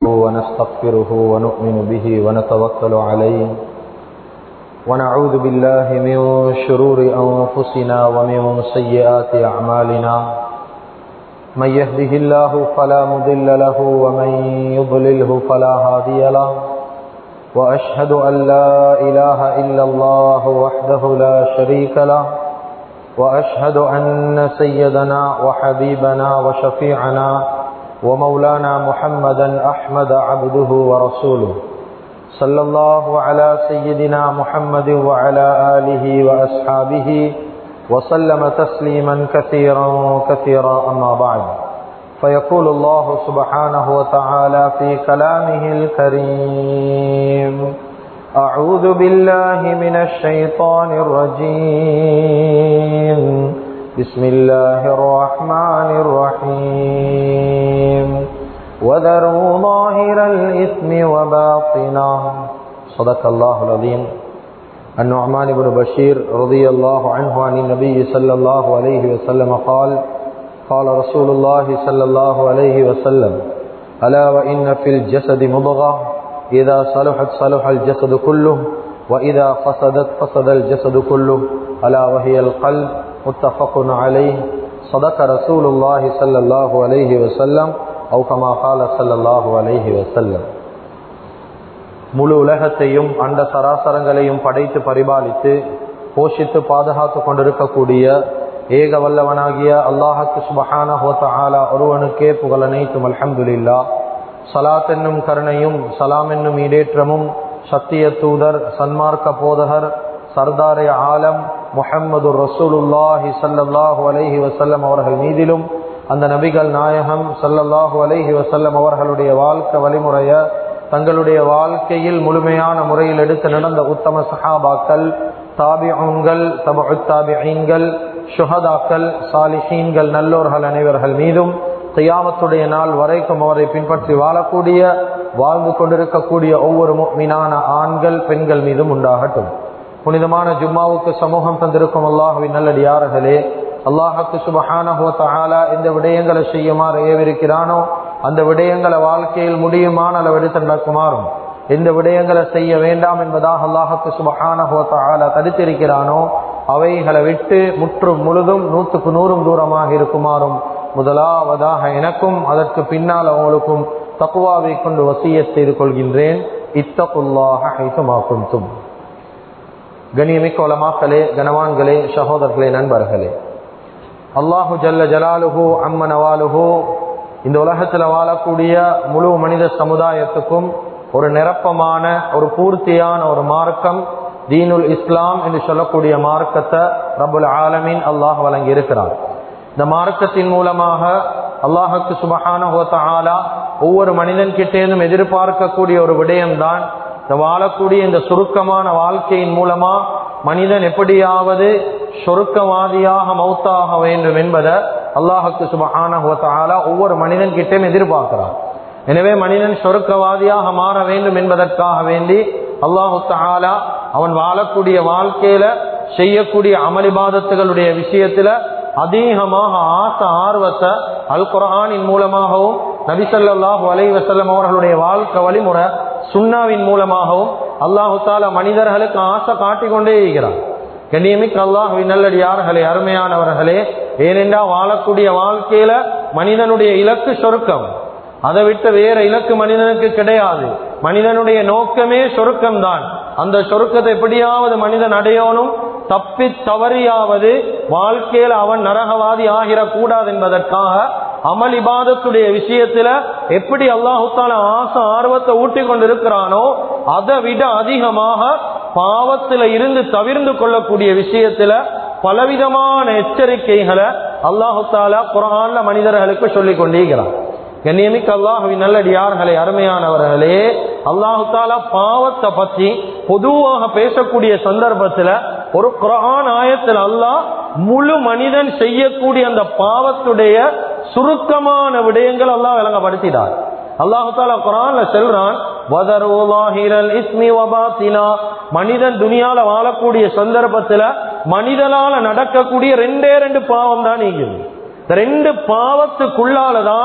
ونستغفره ونؤمن به ونتوكل عليه ونعوذ بالله من شرور أنفسنا ومن سيئات أعمالنا من يهده الله فلا مضل له ومن يضلله فلا هادي له وأشهد أن لا إله إلا الله وحده لا شريك له وأشهد أن سيدنا وحبيبنا وشفيعنا ومولانا محمدا أحمد عبده ورسوله صلى الله على سيدنا محمد وعلى آله وأصحابه وسلم تسليما كثيرا كثيرا أما بعد فيقول الله سبحانه وتعالى في كلامه الكريم أعوذ بالله من الشيطان الرجيم بسم الله الرحمن الرحيم وذروا ظاهر الإثم وباطنه صدق الله العظيم النعمان بن بشير رضي الله عنه عن النبي صلى الله عليه وسلم قال قال رسول الله صلى الله عليه وسلم ألا وإن في الجسد مضغة إذا صلحت صلح الجسد كله وإذا فسدت فسد الجسد كله ألا وهي القلب متفق عليه صدق رسول الله صلى الله عليه وسلم أو كما قال صلى الله عليه وسلم முழு உலகத்தையும் அண்ட சராசரங்களையும் படைத்து பரிபாலித்து போஷித்து பாதுகாத்து கொண்டிருக்கக்கூடிய ஏக வல்லவனாகிய அல்லாஹத்து சுபஹான ஹோத்தாலா ஒருவனுக்கே புகழனைத்தும் அல்ஹம்துலில்லா சலாத் என்னும் கருணையும் சலாம் என்னும் ஈடேற்றமும் சத்திய தூதர் சன்மார்க்க போதகர் சர்தாரே ஆலம் முஹம்மது ரசூலுல்லாஹி சல்லல்லாஹு அலைஹி வசல்லம் அவர்கள் மீதிலும் அந்த நபிகள் நாயகம் சல்லல்லாஹு அலைஹி வசல்லம் அவர்களுடைய வாழ்க்கை வழிமுறைய தங்களுடைய வாழ்க்கையில் முழுமையான முறையில் எடுத்து நடந்த உத்தம சஹாபாக்கள் தாபிகள் தபு தாபிகள் சுஹதாக்கள் சாலிஹீன்கள் நல்லோர்கள் அனைவர்கள் மீதும் கையாமத்துடைய நாள் வரைக்கும் அவரை பின்பற்றி வாழக்கூடிய வாழ்ந்து கொண்டிருக்கக்கூடிய ஒவ்வொரு மீனான ஆண்கள் பெண்கள் மீதும் உண்டாகட்டும் புனிதமான ஜும்மாவுக்கு சமூகம் தந்திருக்கும் அல்லாஹுவின் நல்லடியார்களே அல்லாஹுக்கு சுபஹானஹோத்தாலா இந்த விடயங்களை செய்யுமாறு ஏவிருக்கிறானோ அந்த விடயங்களை வாழ்க்கையில் முடியுமான அளவெடுத்து நடக்குமாறும் எந்த விடயங்களை செய்ய வேண்டாம் என்பதாக அல்லாஹுக்கு சுபஹானஹோத்தாலா தடுத்திருக்கிறானோ அவைகளை விட்டு முற்றும் முழுதும் நூற்றுக்கு நூறும் தூரமாக இருக்குமாறும் முதலாவதாக எனக்கும் அதற்கு பின்னால் அவங்களுக்கும் தக்குவாவை கொண்டு வசிய செய்து கொள்கின்றேன் இத்தகுல்லாக ஹைத்துமாக்கும் தும் கணியமிக்க வளமாக்களே கனவான்களே சகோதரர்களே நண்பர்களே அல்லாஹு ஜல்ல ஜலாலுஹு அம்ம நவாலுஹு இந்த உலகத்தில் வாழக்கூடிய முழு மனித சமுதாயத்துக்கும் ஒரு நிரப்பமான ஒரு பூர்த்தியான ஒரு மார்க்கம் தீனுல் இஸ்லாம் என்று சொல்லக்கூடிய மார்க்கத்தை ரபுல் ஆலமின் அல்லாஹ் வழங்கி இருக்கிறார் இந்த மார்க்கத்தின் மூலமாக அல்லாஹுக்கு சுபஹான ஹோத்தாலா ஒவ்வொரு மனிதன் கிட்டேந்தும் எதிர்பார்க்கக்கூடிய ஒரு விடயம்தான் இந்த வாழக்கூடிய இந்த சுருக்கமான வாழ்க்கையின் மூலமா மனிதன் எப்படியாவது சொருக்கவாதியாக மௌத்தாக வேண்டும் என்பதை அல்லாஹுக்கு சுபஹான ஹோத்தாலா ஒவ்வொரு மனிதன் கிட்டையும் எதிர்பார்க்கிறான் எனவே மனிதன் சொருக்கவாதியாக மாற வேண்டும் என்பதற்காக வேண்டி அல்லாஹு தாலா அவன் வாழக்கூடிய வாழ்க்கையில செய்யக்கூடிய அமளிபாதத்துகளுடைய விஷயத்துல அதிகமாக ஆசை ஆர்வத்தை அல் குரானின் மூலமாகவும் நபிசல்லாஹு அலை வசல்லம் அவர்களுடைய வாழ்க்கை வழிமுறை சுண்ணாவின் மூலமாகவும் அல்லாஹு தாலா மனிதர்களுக்கு ஆசை காட்டிக்கொண்டே இருக்கிறார் கண்ணியமிக்கு அல்லாஹுவின் நல்லடியார்களே அருமையானவர்களே ஏனென்றா வாழக்கூடிய வாழ்க்கையில மனிதனுடைய இலக்கு சொருக்கம் அதை விட்டு வேற இலக்கு மனிதனுக்கு கிடையாது மனிதனுடைய நோக்கமே சொருக்கம் தான் அந்த சொருக்கத்தை எப்படியாவது மனிதன் அடையணும் தப்பி தவறியாவது வாழ்க்கையில் அவன் நரகவாதி ஆகிடக்கூடாது என்பதற்காக அமல் இபாதத்துடைய விஷயத்துல எப்படி அல்லாஹுத்தால ஆசை ஆர்வத்தை ஊட்டி கொண்டிருக்கிறானோ அதை விட அதிகமாக பாவத்துல இருந்து தவிர்ந்து கொள்ளக்கூடிய விஷயத்துல பலவிதமான எச்சரிக்கைகளை அல்லாஹு தாலா குரான்ல மனிதர்களுக்கு சொல்லிக் கொண்டிருக்கிறான் கண்ணியமிக்க அல்லாஹுவின் நல்லடியார்களே அருமையானவர்களே அல்லாஹு தாலா பாவத்தை பத்தி பொதுவாக பேசக்கூடிய சந்தர்ப்பத்துல ஒரு குரான் ஆயத்தில் அல்லாஹ் முழு மனிதன் செய்யக்கூடிய அந்த பாவத்துடைய சுருக்கமான விடயங்கள் அல்லாஹ் விளங்கப்படுத்தினார் அல்லாஹு தாலா குரான்ல செல்றான் மனிதன் துனியால வாழக்கூடிய சந்தர்ப்பத்துல மனிதனால நடக்கக்கூடிய ரெண்டே ரெண்டு பாவம் தான் நீங்க இந்த ரெண்டு பாவத்துக்குள்ளாலதான்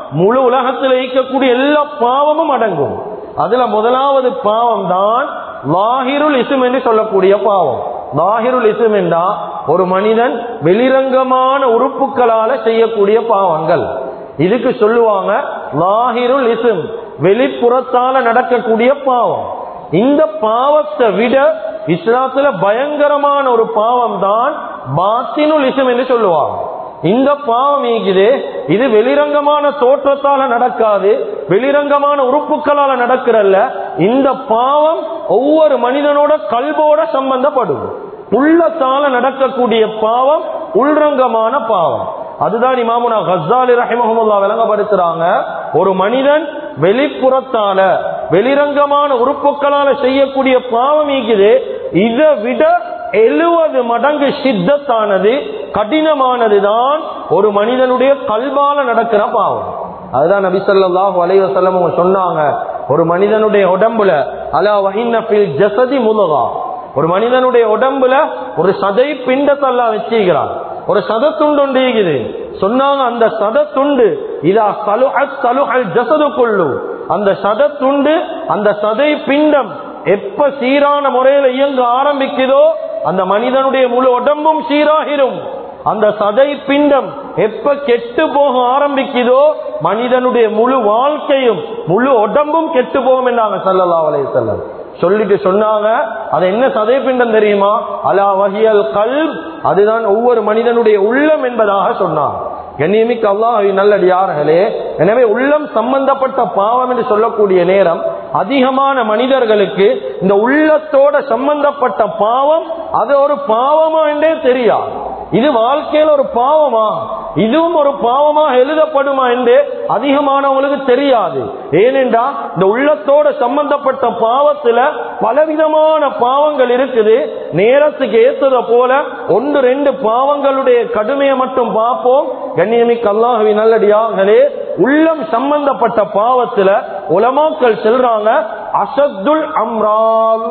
முழு உலகத்தில் இருக்கக்கூடிய எல்லா பாவமும் அடங்கும் அதுல முதலாவது பாவம் தான் லாஹிருல் இசும் என்று சொல்லக்கூடிய பாவம் லாஹிருல் இசும் என்றா ஒரு மனிதன் வெளிரங்கமான உறுப்புகளால செய்யக்கூடிய பாவங்கள் இதுக்கு சொல்லுவாங்க லாஹிருல் இசும் வெளிப்புறத்தால நடக்கக்கூடிய பாவம் இந்த பாவத்தை விட இஸ்லாத்துல பயங்கரமான ஒரு பாவம் தான் பாத்தினுல் இசும் என்று சொல்லுவாங்க இந்த பாவம் இருக்குது இது வெளிரங்கமான தோற்றத்தால நடக்காது வெளிரங்கமான உறுப்புகளால நடக்கிறல்ல இந்த பாவம் ஒவ்வொரு மனிதனோட கல்வோட சம்பந்தப்படும் உள்ளத்தால நடக்கக்கூடிய பாவம் உள்ரங்கமான பாவம் அதுதான் இமாமுனா ஹஸ்ஸாலி ரஹிமஹமுல்லா விளங்கப்படுத்துறாங்க ஒரு மனிதன் வெளிப்புறத்தால வெளிரங்கமான உறுப்புகளால செய்யக்கூடிய பாவம் இருக்குது இதை விட எழுவது மடங்கு சித்தத்தானது கடினமானதுதான் ஒரு மனிதனுடைய கல்வால நடக்கிற பாவம் அதுதான் நபி ஸல்லல்லாஹு அலைஹி வஸல்லம் அவங்க சொன்னாங்க ஒரு மனிதனுடைய உடம்புல அலா வஹின்ன ஃபில் ஜஸதி முலகா ஒரு மனிதனுடைய உடம்புல ஒரு சதை பிண்டத்தெல்லாம் வச்சிருக்கிறான் ஒரு சதத்துண்டு ஒன்று இருக்குது சொன்னாங்க அந்த சதத்துண்டு இதா சலுஹத் சலுஹல் ஜசது கொள்ளு அந்த சதத்துண்டு அந்த சதை பிண்டம் எப்ப சீரான முறையில இயங்க ஆரம்பிக்குதோ அந்த மனிதனுடைய முழு உடம்பும் சீராகிரும் அந்த சதை பிண்டம் எப்ப கெட்டு போக ஆரம்பிக்குதோ மனிதனுடைய முழு வாழ்க்கையும் முழு உடம்பும் கெட்டு போகும் என்றாங்க சல்லல்லா அலைஹி வஸல்லம் சொல்லிட்டு சொன்னாங்க அது என்ன சதை பிண்டம் தெரியுமா அலா வகியல் கல் அதுதான் ஒவ்வொரு மனிதனுடைய உள்ளம் என்பதாக சொன்னாங்க கண்ணியமிக்க அல்லாஹ் நல்லடியார்களே எனவே உள்ளம் சம்பந்தப்பட்ட பாவம் என்று சொல்லக்கூடிய நேரம் அதிகமான மனிதர்களுக்கு இந்த உள்ளத்தோட சம்பந்தப்பட்ட பாவம் அது ஒரு பாவமா என்றே தெரியாது இது வாழ்க்கையில் ஒரு பாவமா இதுவும் ஒரு பாவமா எழுதப்படுமா என்று அதிகமானவங்களுக்கு தெரியாது ஏனென்றா இந்த உள்ளத்தோட சம்பந்தப்பட்ட பாவத்துல பலவிதமான பாவங்கள் இருக்குது நேரத்துக்கு ஏத்தத போல ஒன்று ரெண்டு பாவங்களுடைய கடுமையை மட்டும் பார்ப்போம் கண்ணியமிக்க அல்லாஹவி நல்லடியார்களே உள்ளம் சம்பந்தப்பட்ட பாவத்துல உலமாக்கள் செல்றாங்க அசத்துல் அம்ரால்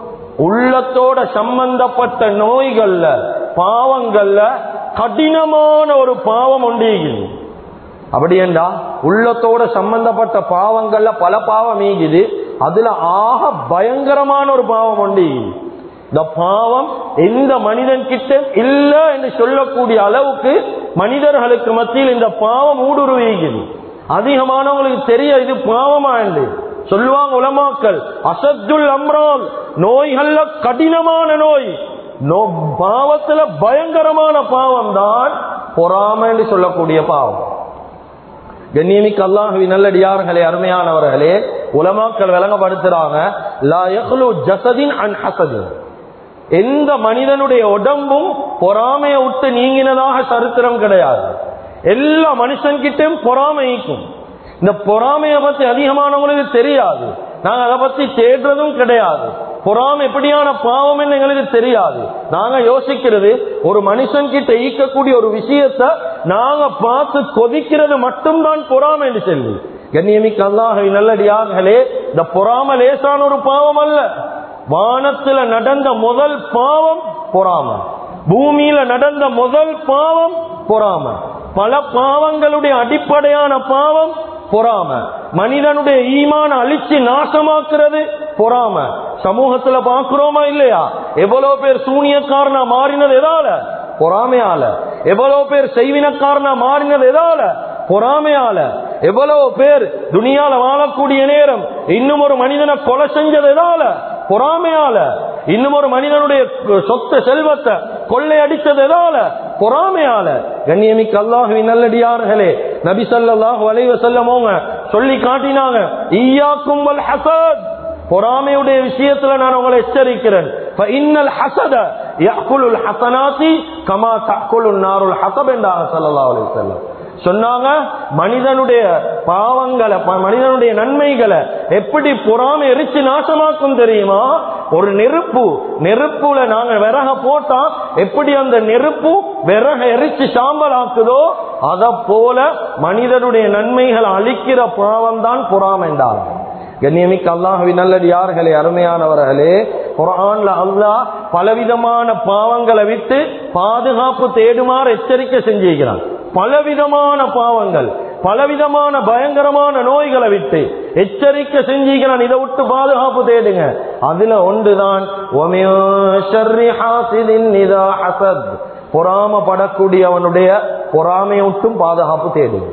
உள்ளத்தோட சம்பந்தப்பட்ட நோய்கள்ல பாவங்கள்ல கடினமான ஒரு பாவம் உண்டீகுது அப்படி என்றா உள்ளத்தோட சம்பந்தப்பட்ட பாவங்கள்ல பல பாவம் ஈகுது அதுல ஆக பயங்கரமான ஒரு பாவம் உண்டீகுது இந்த பாவம் எந்த மனிதன் கிட்ட இல்ல என்று சொல்லக்கூடிய அளவுக்கு மனிதர்களுக்கு மத்தியில் இந்த பாவம் ஊடுருவீகுது அதிகமானவங்களுக்கு தெரிய இது பாவமா என்று சொல்லுவாங்க உலமாக்கள் அசத்துல் அம்ரால் நோய்கள்ல கடினமான நோய் நோ பாவத்துல பயங்கரமான பாவம் தான் பொறாமை என்று சொல்லக்கூடிய பாவம் கண்ணியமிக்கு அல்லாஹுவி நல்லடியார்களே அருமையானவர்களே உலமாக்கள் விளங்கப்படுத்துறாங்க லா யஹ்லு ஜசதின் அன் ஹசதின் எந்த மனிதனுடைய உடம்பும் பொறாமையை விட்டு நீங்கினதாக சரித்திரம் கிடையாது எல்லா மனுஷன்கிட்டையும் பொறாமை ஈக்கும் இந்த பொறாமையை பத்தி அதிகமானவங்களுக்கு தெரியாது நாங்க அதை பத்தி தேடுறதும் கிடையாது பொறாமை எப்படியான பாவம் எங்களுக்கு தெரியாது நாங்க யோசிக்கிறது ஒரு மனுஷன் கிட்ட ஈக்கக்கூடிய ஒரு விஷயத்த நாங்க பார்த்து கொதிக்கிறது மட்டும்தான் பொறாமை என்று சொல்லி கண்ணியமிக்க அல்லாஹை நல்லடியார்களே இந்த பொறாம லேசான ஒரு பாவம் அல்ல வானத்துல நடந்த முதல் பாவம் பொறாம பூமியில நடந்த முதல் பாவம் பொறாம பல பாவங்களுடைய அடிப்படையான பாவம் பொறாம மனிதனுடைய ஈமான அழிச்சு நாசமாக்குறது பொறாம சமூகத்துல பாக்குறோமா இல்லையா எவ்வளவு பேர் சூனியக்காரனா மாறினது எதால பொறாமையால எவ்வளவு பேர் செய்வினக்காரனா மாறினது எதால பொறாமையால எவ்வளவு பேர் துணியால வாழக்கூடிய நேரம் இன்னும் ஒரு மனிதனை கொலை செஞ்சது எதால பொறாமையால இன்னும் ஒரு மனிதனுடைய சொத்து செல்வத்தை கொள்ளை அடித்தது எதால பொறாமையால கண்ணியமிக்க அல்லாஹுவின் நல்லடியார்களே நபி ஸல்லல்லாஹு அலைஹி வஸல்லமோங்க சொல்லி காட்டினாங்க ஈயாக்கும் வல் ஹசத் பொறாமையுடைய விஷயத்துல நான் உங்களை எச்சரிக்கிறேன் இன்னல் ஹசத யக்குலுல் ஹசனாத்தி கமா தக்குலுன் நாருல் ஹசப் என்றாங்க ஸல்லல்லாஹு அலைஹி வஸல்லம் சொன்னாங்க மனிதனுடைய பாவங்களை ப- மனிதனுடைய நன்மைகளை எப்படி பொறாமை எரிச்சு நாசமாக்கும் தெரியுமா ஒரு நெருப்பு நெருப்புல நாங்க விறக போட்டா எப்படி அந்த நெருப்பு விறக எரிச்சு சாம்பல் ஆக்குதோ அத போல மனிதனுடைய நன்மைகளை அழிக்கிற பாவம் தான் பொறாமைண்டாங்க கண்ணியமிக்க அல்லாஹவி நல்லடியார்களே அருமையானவர்களே குரான்ல அல்லாஹ் பலவிதமான பாவங்களை விட்டு பாதுகாப்பு தேடுமாறு எச்சரிக்கை செஞ்சிருக்கிறான் பலவிதமான பாவங்கள் பலவிதமான பயங்கரமான நோய்களை விட்டு எச்சரிக்கை செஞ்சீங்க இதை விட்டு பாதுகாப்பு தேடுங்க அதுல ஒன்றுதான் ஒமியோ ஷர்ரி ஹாசிதின் நிதா ஹசத் பொறாமப்படக்கூடியவனுடைய பொறாமையை விட்டும் பாதுகாப்பு தேடுங்க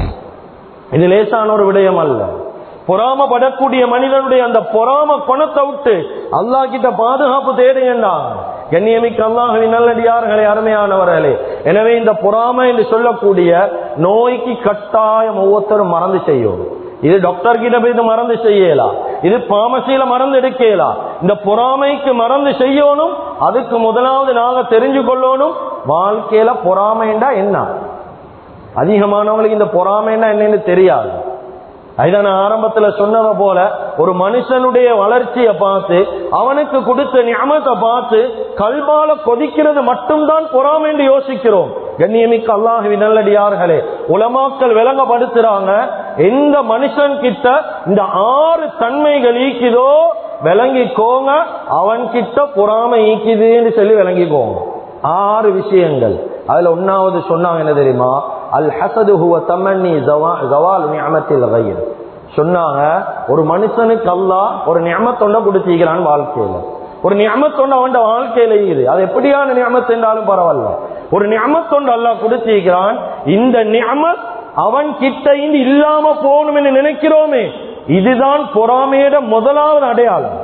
இது லேசான ஒரு விடயம் அல்ல பொறாமப்படக்கூடிய மனிதனுடைய அந்த பொறாம குணத்தை விட்டு அல்லாஹ் கிட்ட பாதுகாப்பு தேடுங்கண்டா கண்ணியமிக்க அல்லாஹின் நல்லடியார்களே அருமையானவர்களே எனவே இந்த பொறாமை என்று சொல்லக்கூடிய நோய்க்கு கட்டாயம் ஒவ்வொருத்தரும் மறந்து செய்யும் இது டாக்டர் கிட்ட போய் இது மறந்து செய்யலாம் இது பாமசியில மறந்து எடுக்கலாம் இந்த பொறாமைக்கு மறந்து செய்யணும் அதுக்கு முதலாவது நாங்க தெரிஞ்சு கொள்ளணும் வாழ்க்கையில பொறாமைண்டா என்ன அதிகமானவங்களுக்கு இந்த பொறாமைன்னா என்னன்னு தெரியாது அதுதான் நான் ஆரம்பத்துல சொன்னதை போல ஒரு மனுஷனுடைய வளர்ச்சியை பார்த்து அவனுக்கு கொடுத்த ஞாபகத்தை பார்த்து கல்வால கொதிக்கிறது மட்டும்தான் பொறாமை என்று யோசிக்கிறோம் கண்ணியமிக்க அல்லாஹுவி நல்லடியார்களே உலமாக்கள் விளங்கப்படுத்துறாங்க எந்த மனுஷன் கிட்ட இந்த ஆறு தன்மைகள் ஈக்குதோ விளங்கிக்கோங்க அவன் கிட்ட பொறாமை ஈக்குதுன்னு சொல்லி விளங்கிக்கோங்க ஆறு விஷயங்கள் அதுல ஒன்னாவது சொன்னாங்க என்ன தெரியுமா அல் ஹசது ஹுவ தமன்னி ஜவால் நியமத்தில் கயிர் சொன்னாங்க ஒரு மனுஷனுக்கு அல்லாஹ் ஒரு நியமத்தொண்ட கொடுத்திருக்கிறான் வாழ்க்கையில ஒரு நியமத்தொண்டு அவன் வாழ்க்கையில இருக்குது அது எப்படியான நியமத் என்றாலும் பரவாயில்ல ஒரு நியமத்தொண்டு அல்லாஹ் கொடுத்திருக்கிறான் இந்த நியமத் அவன் கிட்ட இருந்து இல்லாம போகணும் என்று நினைக்கிறோமே இதுதான் பொறாமையோட முதலாவது அடையாளம்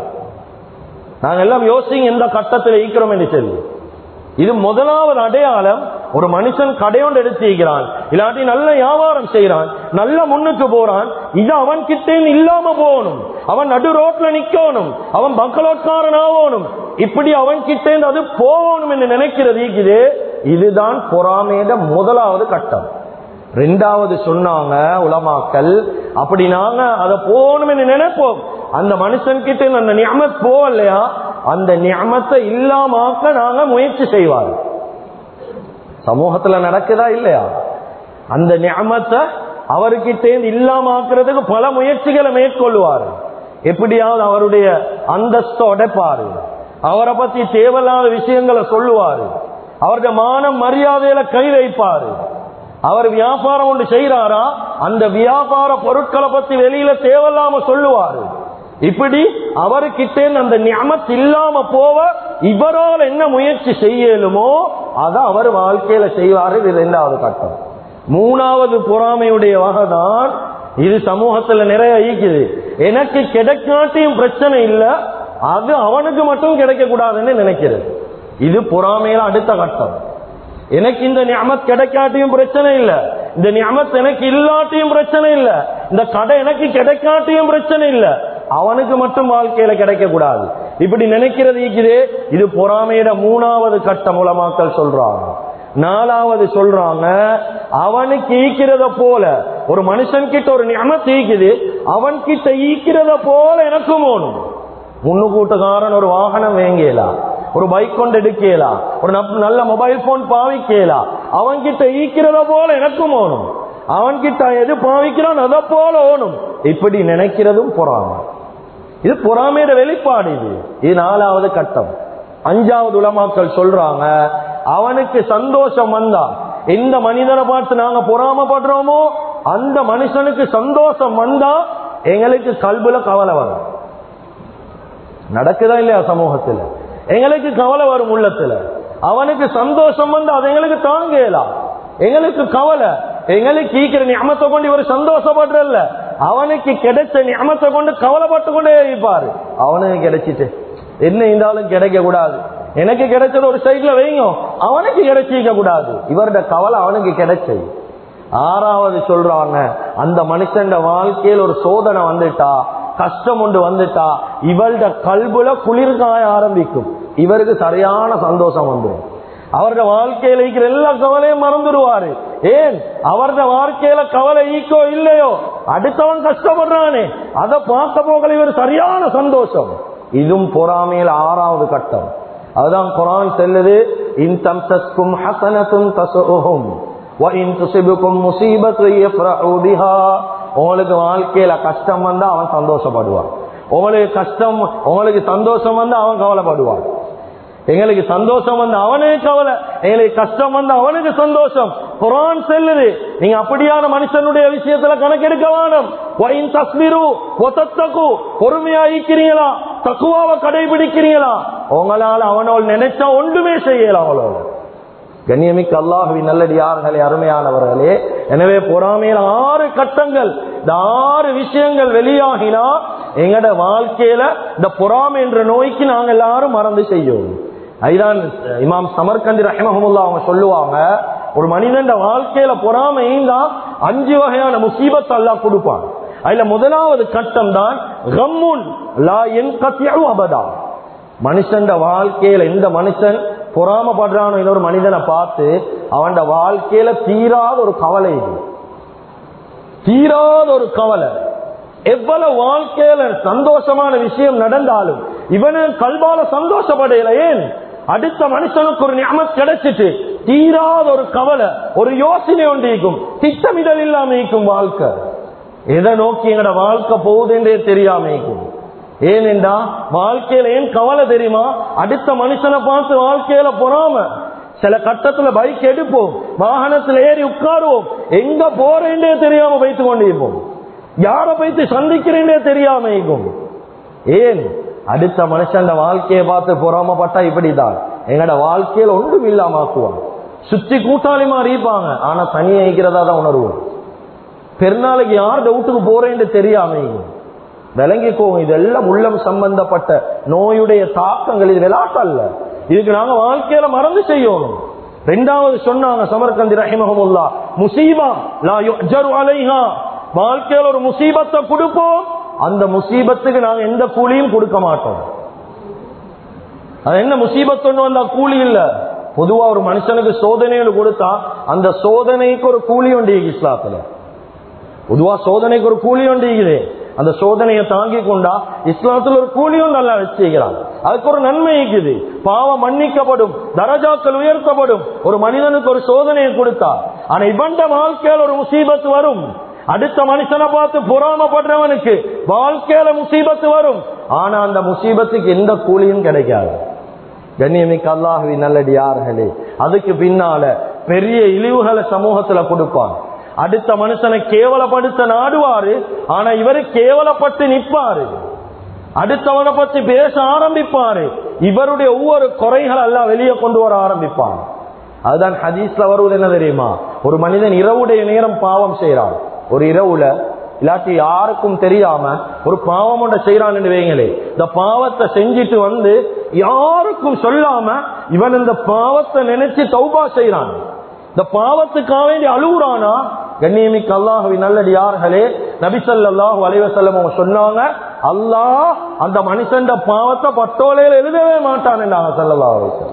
நாங்க எல்லாம் யோசிங்க எந்த கட்டத்தில் ஈக்கிறோம் என்று சொல்லி இது முதலாவது அடையாளம் ஒரு மனுஷன் கடையோண்டு எடுத்துக்கிறான் இல்லாட்டி நல்ல வியாபாரம் செய்யறான் நல்ல முன்னுக்கு போறான் இது அவன் கிட்டே இல்லாம போகணும் அவன் நடு ரோட்ல நிக்கணும் அவன் பங்களோட்காரன் ஆகணும் இப்படி அவன் கிட்டே அது போகணும் என்று நினைக்கிறது இது இதுதான் பொறாமையிட முதலாவது கட்டம் ரெண்டாவது சொன்னாங்க உலமாக்கல் அப்படி நாங்க அதை போகணும் என்று நினைப்போம் அந்த மனுஷன் கிட்ட அந்த நியமத் போகலையா அந்த நியமத்தை இல்லாமாக்க நாங்க முயற்சி செய்வார் சமூகத்துல நடக்குதா இல்லையா அந்த நியமத்தை அவர்கிட்ட இல்லாமாக்குறதுக்கு பல முயற்சிகளை மேற்கொள்வார் எப்படியாவது அவருடைய அந்தஸ்தை உடைப்பாரு அவரை பத்தி தேவையில்லாத விஷயங்களை சொல்லுவாரு அவருடைய மானம் மரியாதையில கை வைப்பாரு அவர் வியாபாரம் ஒன்று செய்யறாரா அந்த வியாபார பொருட்களை பத்தி வெளியில தேவையில்லாம சொல்லுவாரு இப்படி அவர்கிட்ட அந்த ஞாபகத்து இல்லாம போவ இவரால் என்ன முயற்சி செய்யலுமோ அதை அவர் வாழ்க்கையில செய்வாரு இது இரண்டாவது கட்டம் மூணாவது பொறாமையுடைய வகைதான் இது சமூகத்துல நிறைய ஈக்குது எனக்கு கிடைக்காட்டியும் பிரச்சனை இல்ல அது அவனுக்கு மட்டும் கிடைக்க கூடாதுன்னு நினைக்கிறது இது பொறாமையில அடுத்த கட்டம் எனக்கு இந்த நியமத் கிடைக்காட்டியும் பிரச்சனை இல்ல இந்த நியமத் எனக்கு இல்லாட்டியும் பிரச்சனை இல்ல இந்த கடை எனக்கு கிடைக்காட்டியும் பிரச்சனை இல்ல அவனுக்கு மட்டும் வாழ்க்கையில கிடைக்க கூடாது இப்படி நினைக்கிறது இருக்குது இது பொறாமையிட மூணாவது கட்ட மூலமாக்கள் சொல்றாங்க நாலாவது சொல்றாங்க அவனுக்கு ஈக்கிறத போல ஒரு மனுஷன் கிட்ட ஒரு நியமத் ஈக்குது அவன் கிட்ட ஈக்கிறத போல எனக்கும் ஓணும் முன்னுக்கூட்டுக்காரன் ஒரு வாகனம் வேங்கலாம் ஒரு பைக் கொண்டு எடுக்கலாம் ஒரு நல்ல மொபைல் போன் பாவிக்கலாம் அவன் கிட்ட ஈக்கிறத போல எனக்கும் ஓணும் அவன் கிட்ட எது பாவிக்கிறான் அதை போல ஓணும் இப்படி நினைக்கிறதும் பொறாமை இது பொறாமையோட வெளிப்பாடு இது இது நாலாவது கட்டம் அஞ்சாவது உலமாக்கள் சொல்றாங்க அவனுக்கு சந்தோஷம் வந்தா எந்த மனிதனை பார்த்து நாங்க பொறாமப்படுறோமோ அந்த மனுஷனுக்கு சந்தோஷம் வந்தா எங்களுக்கு கல்புல கவலை வரும் நடக்குதா இல்லையா சமூகத்துல எங்களுக்கு கவலை வரும் உள்ளத்துல அவனுக்கு சந்தோஷம் வந்து அது எங்களுக்கு தாங்கலாம் எங்களுக்கு கவலை எங்களுக்கு ஈக்கிற ஞாபகத்தை கொண்டு இவர் சந்தோஷப்படுறல்ல அவனுக்கு கிடைச்ச ஞாபகத்தை கொண்டு கவலைப்பட்டு கொண்டே இருப்பாரு அவனுக்கு கிடைச்சிட்டு என்ன இருந்தாலும் கிடைக்க கூடாது எனக்கு கிடைச்சது ஒரு சைட்ல வைங்க அவனுக்கு கிடைச்சிக்க கூடாது இவருடைய கவலை அவனுக்கு கிடைச்சது ஆறாவது சொல்றாங்க அந்த மனுஷன் வாழ்க்கையில் ஒரு சோதனை வந்துட்டா கஷ்டம் ஒன்று வந்துட்டா இவள்ட கல்புல குளிர்காய ஆரம்பிக்கும் இவருக்கு சரியான சந்தோஷம் வந்துடும் அவருடைய வாழ்க்கையில இருக்கிற எல்லா கவலையும் மறந்துடுவாரு ஏன் அவருடைய வாழ்க்கையில கவலை ஈக்கோ இல்லையோ அடுத்தவன் கஷ்டப்படுறானே அதை பார்க்க போகல இவர் சரியான சந்தோஷம் இதுவும் பொறாமையில் ஆறாவது கட்டம் அதுதான் குரான் செல்லுது இன் தம்சஸ்கும் ஹசனத்தும் தசுகும் உங்களுக்கு வாழ்க்கையில கஷ்டம் வந்தா அவன் சந்தோஷப்படுவான் உங்களுக்கு கஷ்டம் உங்களுக்கு சந்தோஷம் வந்தா அவன் கவலைப்படுவான் எங்களுக்கு சந்தோஷம் வந்து அவனுக்கு கவலை எங்களுக்கு கஷ்டம் வந்து அவனுக்கு சந்தோஷம் குரான் செல்லுது நீங்க அப்படியான மனுஷனுடைய விஷயத்துல கணக்கெடுக்க வேணும் ஒயின் தஸ்மிரு ஒத்தத்தகு பொறுமையா இருக்கிறீங்களா தக்குவாவை கடைபிடிக்கிறீங்களா உங்களால அவனோல் நினைச்சா ஒன்றுமே செய்யலாம் அவளோட கண்ணியமிக்க அல்லாஹுவின் நல்லடியார்களே அருமையானவர்களே எனவே பொறாமையில் ஆறு கட்டங்கள் இந்த ஆறு விஷயங்கள் வெளியாகினா எங்கட வாழ்க்கையில இந்த பொறாமை என்ற நோய்க்கு நாங்க எல்லாரும் மறந்து செய்யும் அதுதான் இமாம் சமர்கந்தி ரஹமஹமுல்லா அவங்க சொல்லுவாங்க ஒரு மனிதன் வாழ்க்கையில பொறாமையும் அஞ்சு வகையான முசீபத் அல்லாஹ் கொடுப்பான் அதுல முதலாவது கட்டம் தான் கம்முன் லா என் அபதா மனுஷன் வாழ்க்கையில எந்த மனுஷன் பொறாமப்படுறானோ இன்னொரு மனிதனை பார்த்து அவன் வாழ்க்கையில தீராத ஒரு கவலை இது தீராத ஒரு கவலை எவ்வளவு வாழ்க்கையில சந்தோஷமான விஷயம் நடந்தாலும் இவனு கல்வால சந்தோஷப்படையில ஏன் அடுத்த மனுஷனுக்கு ஒரு ஞாபகம் கிடைச்சிட்டு தீராத ஒரு கவலை ஒரு யோசனை ஒன்றிக்கும் திட்டமிடல் இல்லாம இருக்கும் வாழ்க்கை எதை நோக்கி எங்கட வாழ்க்கை போகுதுன்றே தெரியாம இருக்கும் ஏனென்றா வாழ்க்கையில ஏன் கவலை தெரியுமா அடுத்த மனுஷனை பார்த்து வாழ்க்கையில பொறாம சில கட்டத்துல பைக் எடுப்போம் வாகனத்துல ஏறி உட்காருவோம் எங்க போறேன்றே தெரியாம வைத்து கொண்டிருப்போம் யார வைத்து சந்திக்கிறேன்றே தெரியாம இருக்கும் ஏன் அடுத்த மனுஷன் வாழ்க்கையை பார்த்து பொறாமப்பட்டா இப்படிதான் எங்கட வாழ்க்கையில ஒன்றும் இல்லாம ஆக்குவான் சுத்தி கூட்டாளிமா அறிவிப்பாங்க ஆனா தனியா இருக்கிறதா தான் உணர்வோம் பெருநாளைக்கு யார் டவுட்டுக்கு போறேன்னு தெரியாம இருக்கும் விளங்கிக்கோங்க இதெல்லாம் உள்ளம் சம்பந்தப்பட்ட நோயுடைய தாக்கங்கள் இது விளையாட்டல்ல இதுக்கு நாங்க வாழ்க்கையில மறந்து செய்யணும் ரெண்டாவது சொன்னாங்க சமர்கந்தி ரஹிமஹமுல்லா முசீபா லா யுஜரு அலைஹா வாழ்க்கையில ஒரு முசீபத்தை கொடுப்போம் அந்த முசீபத்துக்கு நாங்க எந்த கூலியும் கொடுக்க மாட்டோம் அது என்ன முசீபத் ஒண்ணு வந்தா கூலி இல்ல பொதுவா ஒரு மனுஷனுக்கு சோதனைகள் கொடுத்தா அந்த சோதனைக்கு ஒரு கூலி உண்டு இஸ்லாத்துல பொதுவா சோதனைக்கு ஒரு கூலி உண்டு அந்த சோதனையை தாங்கி கொண்டா இஸ்லாத்துல ஒரு கூலியும் நல்லா வச்சுக்கிறான் அதுக்கு ஒரு நன்மை இருக்குது பாவம் மன்னிக்கப்படும் தரஜாக்கள் உயர்த்தப்படும் ஒரு மனிதனுக்கு ஒரு சோதனையை கொடுத்தா ஆனா இவண்ட வாழ்க்கையில் ஒரு முசீபத்து வரும் அடுத்த மனுஷனை பார்த்து பொறாமப்படுறவனுக்கு வாழ்க்கையில முசீபத்து வரும் ஆனா அந்த முசீபத்துக்கு எந்த கூலியும் கிடைக்காது கண்ணியமிக்க அல்லாஹுவி நல்லடியார்களே அதுக்கு பின்னால பெரிய இழிவுகளை சமூகத்துல கொடுப்பான் அடுத்த மனுஷனை கேவலப்படுத்த நாடுவாரு ஆனா இவரு கேவலப்பட்டு நிற்பாரு அடுத்தவனை பத்தி பேச ஆரம்பிப்பாரு இவருடைய ஒவ்வொரு குறைகள் எல்லாம் வெளியே கொண்டு வர ஆரம்பிப்பான் அதுதான் ஹதீஸ்ல வருவது என்ன தெரியுமா ஒரு மனிதன் இரவுடைய நேரம் பாவம் செய்யறான் ஒரு இரவுல இல்லாட்டி யாருக்கும் தெரியாம ஒரு பாவம் ஒன்றை செய்யறான்னு வைங்களே இந்த பாவத்தை செஞ்சிட்டு வந்து யாருக்கும் சொல்லாம இவன் இந்த பாவத்தை நினைச்சு தௌபா செய்யறான் இந்த பாவத்துக்காக வேண்டி அழுகுறானா கண்ணியமிக்க அல்லாஹுவி நல்லடியார்களே நபிசல்லாஹு அலைவசல்லம் அவங்க சொன்னாங்க அல்லாஹ் அந்த மனுஷன் பாவத்தை பட்டோலையில எழுதவே மாட்டான் என்றாங்க சல்லல்லா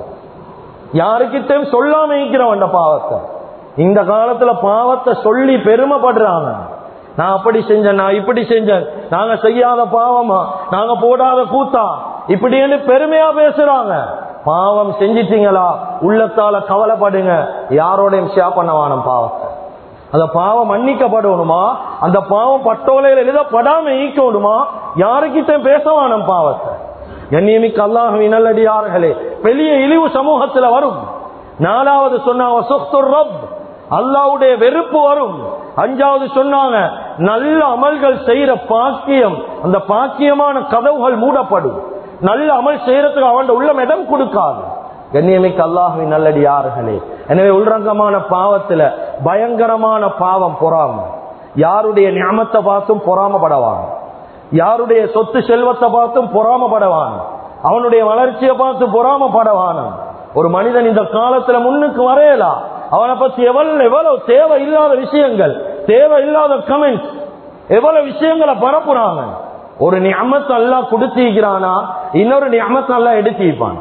யாருக்கிட்டையும் சொல்லாம இருக்கிறவன் அந்த பாவத்தை இந்த காலத்துல பாவத்தை சொல்லி பெருமைப்படுறாங்க நான் அப்படி செஞ்சேன் நான் இப்படி செஞ்சேன் நாங்க செய்யாத பாவமா நாங்க போடாத கூத்தா இப்படின்னு பெருமையா பேசுறாங்க பாவம் செஞ்சிட்டீங்களா உள்ளத்தால கவலைப்படுங்க யாரோடையும் ஷேர் பண்ண வேணும் பாவத்தை அந்த பாவம் மன்னிக்கப்படணுமா அந்த பாவம் பட்டோலையில் எழுதப்படாம ஈக்கணுமா யாருக்கிட்ட பேச வேணும் பாவத்தை கண்ணியமிக்க அல்லாஹுவின் நல்லடியார்களே பெரிய இழிவு சமூகத்துல வரும் நாலாவது சொன்னாங்க அல்லாவுடைய வெறுப்பு வரும் அஞ்சாவது சொன்னாங்க நல்ல அமல்கள் செய்யற பாக்கியம் அந்த பாக்கியமான கதவுகள் மூடப்படும் நல்ல அமல் செய்யறதுக்கு அவன் உள்ளம் இடம் கொடுக்காது கண்ணியமிக்க அல்லாஹுவின் நல்லடியார்களே எனவே உள்ரங்கமான பாவத்துல பயங்கரமான பாவம் பொறாம யாருடைய ஞாபகத்தை பார்த்தும் பொறாமப்படவான் யாருடைய சொத்து செல்வத்தை பார்த்தும் பொறாமப்படவான் அவனுடைய வளர்ச்சியை பார்த்து பொறாமப்படவான் ஒரு மனிதன் இந்த காலத்துல முன்னுக்கு வரையலாம் அவனை பத்தி எவ்வளவு எவ்வளவு தேவை இல்லாத விஷயங்கள் தேவை இல்லாத கமெண்ட்ஸ் எவ்வளவு விஷயங்களை பரப்புறாங்க ஒரு நியமத்தை எல்லாம் கொடுத்திருக்கிறானா இன்னொரு நியமத்தை எல்லாம் எடுத்திருப்பான்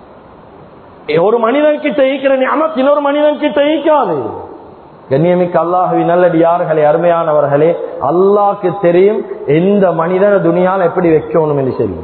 ஒரு மனிதன் கிட்ட ஈக்கிற நியமத் இன்னொரு மனிதன் கிட்ட ஈக்காது கண்ணியமிக்க அல்லாஹுவி நல்லடியார்களே அருமையானவர்களே அல்லாஹ்க்கு தெரியும் எந்த மனிதனை துணியால் எப்படி வைக்கணும் என்று சொல்லி